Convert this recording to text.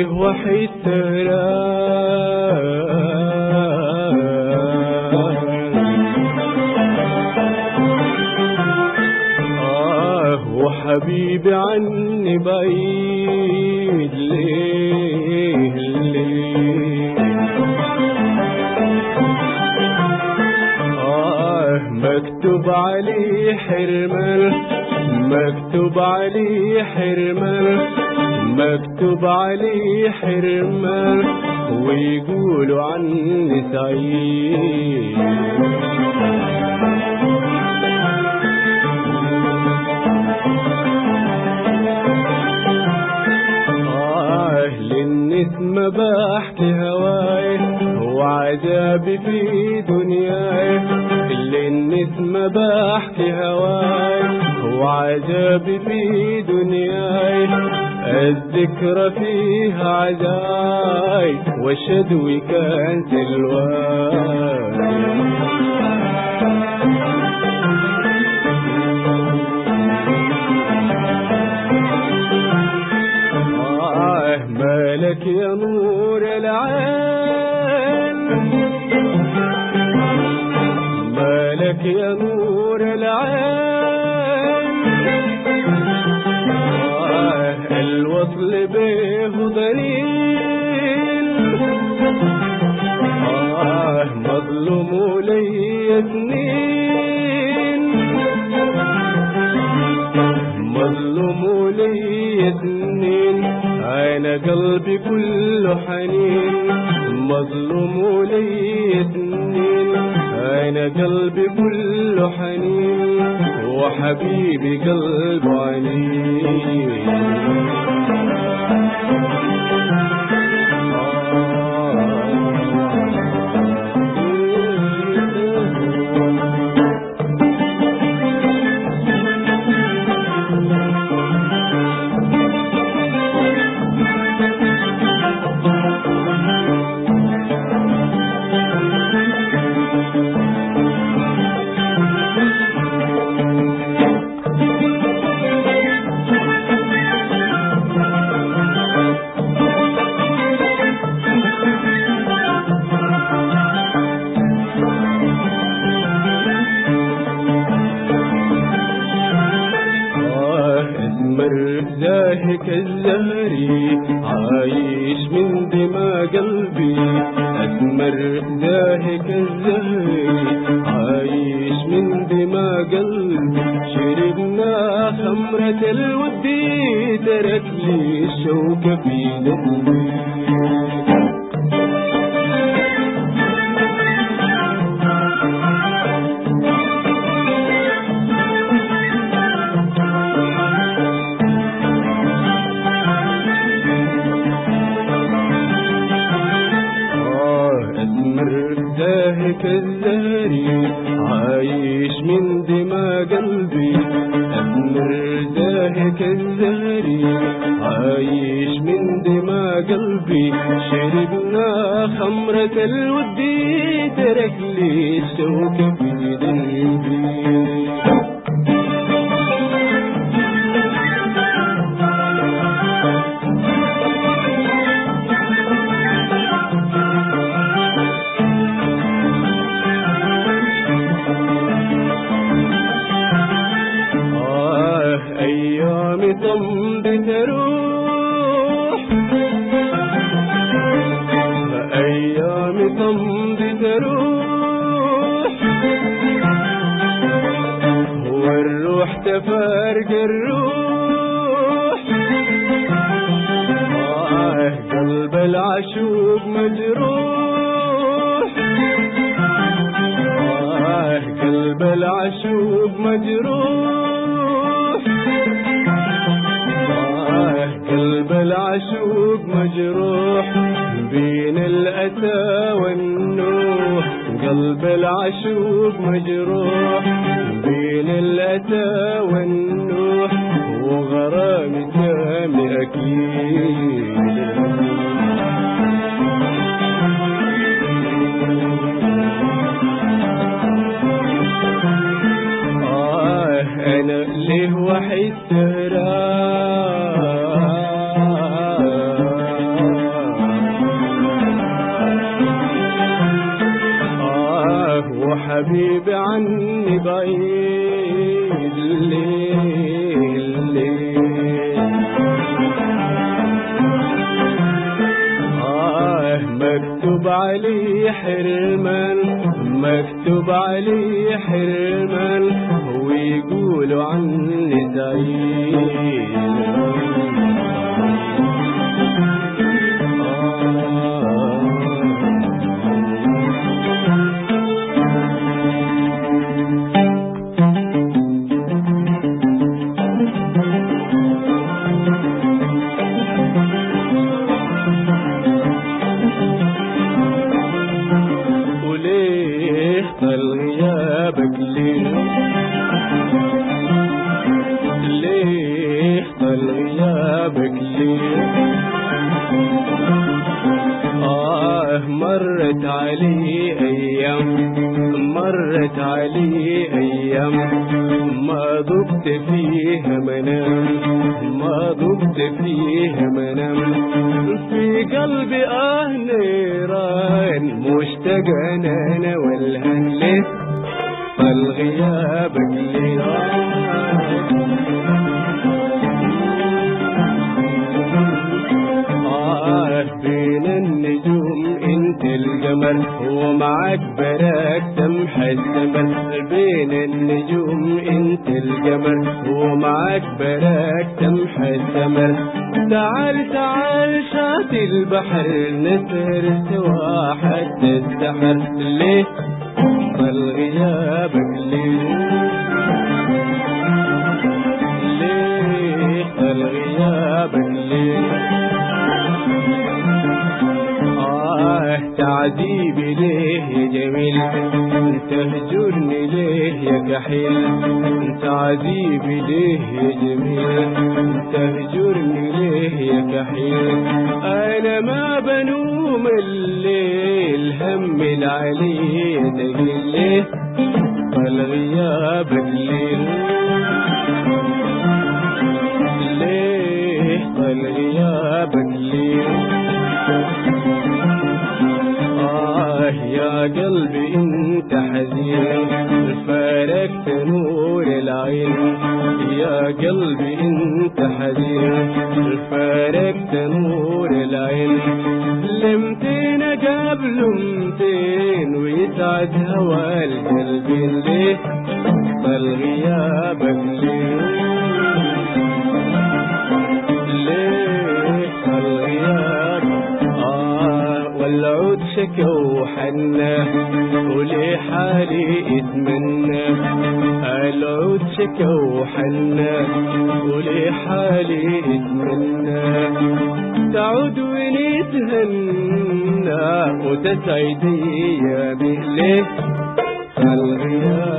ليه وحيد آه وحبيبي عني بعيد ليه ليه آه مكتوب عليه حرمان مكتوب عليه حرمان مكتوب عليه حرمان ويقولوا عني سعيد آه للنسمة بحكي هواي وعذابي في دنياي للنسمة بحكي هواي وعذابي في دنياي الذكرى فيها عزاي والشدوي كان سلواي آه مالك يا نور العين مالك يا نور العين آه الوصل به ضليل آه مظلوم لي سنين مظلوم لي سنين انا قلبي كله حنين مظلوم لي سنين انا قلبي كله حنين وحبيبي قلبه عنين آه اسمر زاهك الزهري عايش من دماء قلبي اسمر زاهك الزهري عايش من دماء قلبي شربنا خمرة الودي ترك لي الشوكة في قلبي آه أسمر زاهك الزهري عايش من دماء قلبي أسمر زاهك الزهري عايش من دماء قلبي شربنا خمرة الودي ترك لي الشوكة في قلبي آه أيام تمضي تروح أيام تمضي تروح والروح تفارق الروح آه قلب العشوق مجروح آه قلب العشوق مجروح آه قلب العشوق مجروح بين الأسى والنوح قلب العشوق مجروح بين الأسى والنوح وغرامي تامي أكيد آه أنا ليه وحيد سهران عليه حرمان مكتوب عليه حرمان ويقولوا عني سعيد وليه طال غيابك ليه ليه طال غيابك ليه آه مرت علي أيام مرت علي أيام ما ضبت فيها منام ما ضبت فيها منام في قلبي آه نيران مشتاق أنا أنا والهن ليه طال غيابك ليه آه بين النجوم انت القمر ومعك براك سمح السمر بين النجوم انت القمر ومعك براك سمح السمر تعال تعال شاط البحر نسهر سوا حتى السحر ليه طال غيابك ليه ليه طال غيابك ليه آه تعذيبي ليه يا جميل تهجرني ليه يا كحيل تعذيبي ليه يا جميل تهجرني ليه يا كحيل أنا ما بنوم الليل هم العلي تقيل ليه طال غيابك ليه ليه طال غيابك ليه آه يا قلبي انت حزين فارقت نور العين يا قلبي انت حزين فارقت نور العين لمتين قبل متين ويسعد هوى القلب ليه طال غيابك ليه ليه طال غيابك آه والعود شكا وحنا ولي حالي اتمنى العود شكا وحنا ولي حالي اتمنى تعود ونتهنى وتسعدي يا بهلي الغياب